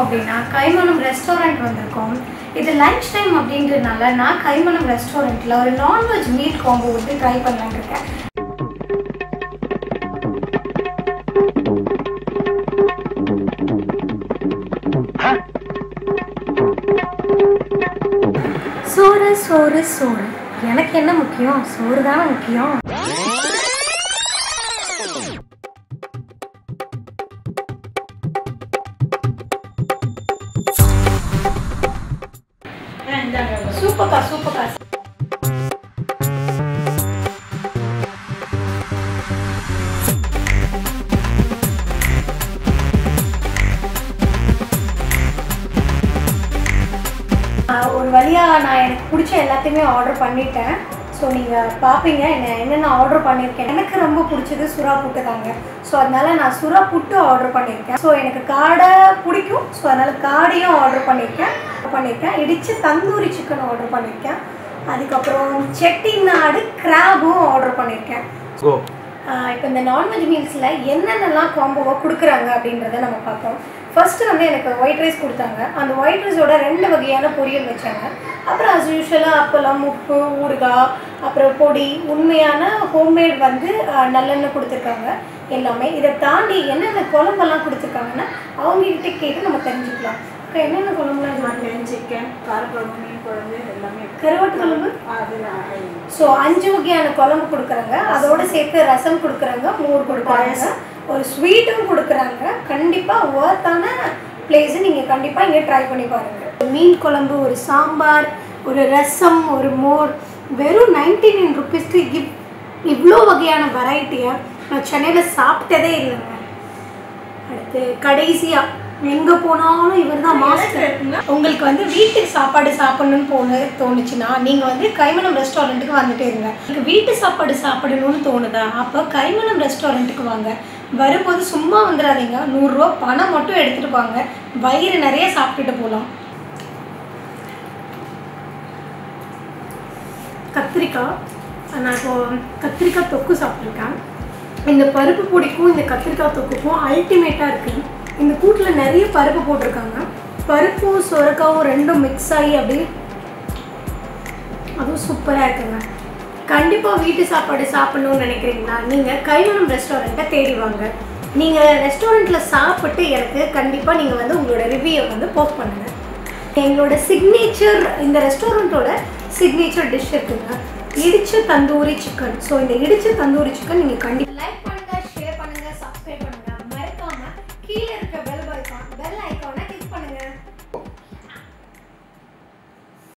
அப்படின்னா கைமணம் ரெஸ்டாரண்ட் வந்திருக்கோம் இது லஞ்ச் டைம் அப்படின்றதுனால நான் கைமணம் ரெஸ்டாரண்ட்டில் ஒரு நான்வெஜ் மீட் காம்போ வந்து ட்ரை பண்ணலான்னு இருக்கேன் சோறு சோறு சோறு எனக்கு என்ன முக்கியம் சோறு தானே முக்கியம் சூப்பர்க்கா சூப்பர்க்கா ஆஹ் ஒரு வழியாக நான் எனக்கு பிடிச்ச எல்லாத்தையுமே ஆர்டர் பண்ணிட்டேன் ஸோ நீங்கள் பார்ப்பீங்க என்ன என்னென்ன ஆர்டர் பண்ணியிருக்கேன் எனக்கு ரொம்ப பிடிச்சது சுறா புட்டு தாங்க ஸோ அதனால நான் சுறா புட்டு ஆர்டர் பண்ணியிருக்கேன் ஸோ எனக்கு காடை பிடிக்கும் ஸோ அதனால் காடையும் ஆர்டர் பண்ணியிருக்கேன் பண்ணியிருக்கேன் இடித்து தந்தூரி சிக்கன் ஆர்டர் பண்ணியிருக்கேன் அதுக்கப்புறம் செட்டிநாடு கிராபும் ஆர்டர் பண்ணியிருக்கேன் கோ இப்போ இந்த நான்வெஜ் மீல்ஸில் என்னென்னலாம் காம்போவாக கொடுக்குறாங்க அப்படின்றத நம்ம பார்ப்போம் ஃபர்ஸ்ட் வந்து எனக்கு ஒயிட் ரைஸ் கொடுத்தாங்க அந்த ஒயிட் ரைஸோட ரெண்டு வகையான பொரியல் வச்சாங்க அப்புறம் அஸ் யூஷுவலாக அப்பளம் உப்பு ஊறுகாய் அப்புறம் பொடி உண்மையான ஹோம்மேட் வந்து அஹ், நல்லெண்ணெய் கொடுத்துருக்காங்க எல்லாமே இதை தாண்டி என்னென்ன குழம்பெல்லாம் கொடுத்துருக்காங்கன்னா அவங்ககிட்ட கேட்டு நம்ம தெரிஞ்சுக்கலாம் அக்கா, என்னென்ன குழம்புலாம் இது மட்டன் சிக்கன் காரக்குழம்பு மீன் குழம்பு எல்லாமே கருவாட்டு குழம்பு அதெல்லாம் ஸோ அஞ்சு வகையான குழம்பு கொடுக்குறாங்க அதோட சேர்த்து ரசம் கொடுக்குறாங்க மோர் கொடுக்குறாங்க ஒரு ஸ்வீட்டும் கொடுக்குறாங்க கண்டிப்பாக ஒர்த்தான பிளேஸை நீங்கள் கண்டிப்பாக இங்கே ட்ரை பண்ணி பாருங்கள் மீன் குழம்பு ஒரு சாம்பார் ஒரு ரசம் ஒரு மோர் வெறும் நைன்டி நைன் ருபீஸ்க்கு இவ் இவ்வளோ வகையான வெரைட்டியை நான் சென்னையில் சாப்பிட்டதே இல்லைங்க அடுத்து கடைசியாக எங்கே போனாலும் இவர் தான் மாஸ்டர் உங்களுக்கு வந்து வீட்டுக்கு சாப்பாடு சாப்பிடணும்னு போன தோணுச்சுன்னா நீங்கள் வந்து கைமணம் ரெஸ்டாரண்ட்டுக்கு வந்துட்டே இருங்க உங்களுக்கு வீட்டு சாப்பாடு சாப்பிடணும்னு தோணுதா அப்போ கைமணம் ரெஸ்டாரண்ட்டுக்கு வாங்க வரும்போது சும்மா வந்துடாதீங்க நூறுரூவா பணம் மட்டும் எடுத்துகிட்டு வாங்க வயிறு நிறைய சாப்பிட்டுட்டு போகலாம் கத்திரிக்காய் நான் இப்போ கத்திரிக்காய் தொக்கு சாப்பிட்ருக்கேன் இந்த பருப்பு பொடிக்கும் இந்த கத்திரிக்காய் தொக்குக்கும் அல்டிமேட்டாக இருக்குது இந்த கூட்டில் நிறைய பருப்பு போட்டிருக்காங்க பருப்பும் சுரக்காவும் ரெண்டும் மிக்ஸ் ஆகி அப்படியே அதுவும் சூப்பராக இருக்குங்க கண்டிப்பாக வீட்டு சாப்பாடு சாப்பிடணும்னு நினைக்கிறீங்களா நீங்கள் கைவனம் ரெஸ்டாரண்ட்டை தேடி வாங்க நீங்கள் ரெஸ்டாரண்ட்டில் சாப்பிட்டு எனக்கு கண்டிப்பாக நீங்கள் வந்து உங்களோட ரிவ்யூவை வந்து போஸ்ட் பண்ணுங்கள் எங்களோட சிக்னேச்சர் இந்த ரெஸ்டாரண்ட்டோட சிக்னேச்சர் டிஷ் இருக்குங்க இடிச்ச தந்தூரி சிக்கன் ஸோ இந்த இடிச்ச தந்தூரி சிக்கன் நீங்கள் கண்டிப்பாக லைக்